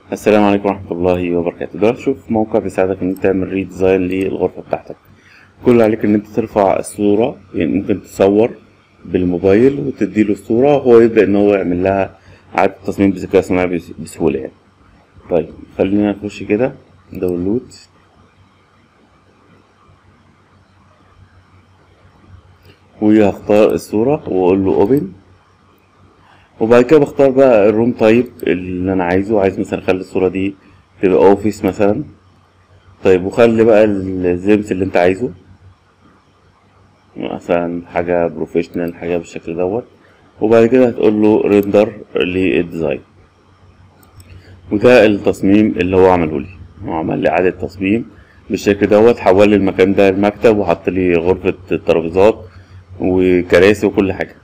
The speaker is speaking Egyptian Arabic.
السلام عليكم ورحمة الله وبركاته دلوقتي شوف موقع بيساعدك ان انت تعمل ريديزاين للغرفة بتاعتك كل اللي عليك ان انت ترفع الصورة يعني ممكن تصور بالموبايل وتديله الصورة وهو يبدأ ان هو يعمل لها إعادة تصميم بذكاء اصطناعي بس- بسهولة يعني طيب خلينا نخش كده داونلود وهختار الصورة واقول له اوبن وبعد كده بختار بقى الروم تايب اللي انا عايزه عايز مثلا اخلي الصورة دي تبقى اوفيس مثلا طيب وخلي بقى الزيمس اللي انت عايزه مثلا حاجة بروفيشنال حاجة بالشكل دوت وبعد كده هتقول له ريندر للديزاين وده التصميم اللي هو عمله لي هو عمل لي إعادة تصميم بالشكل دوت حول لي المكان ده المكتب وحط لي غرفة ترابيزات وكراسي وكل حاجة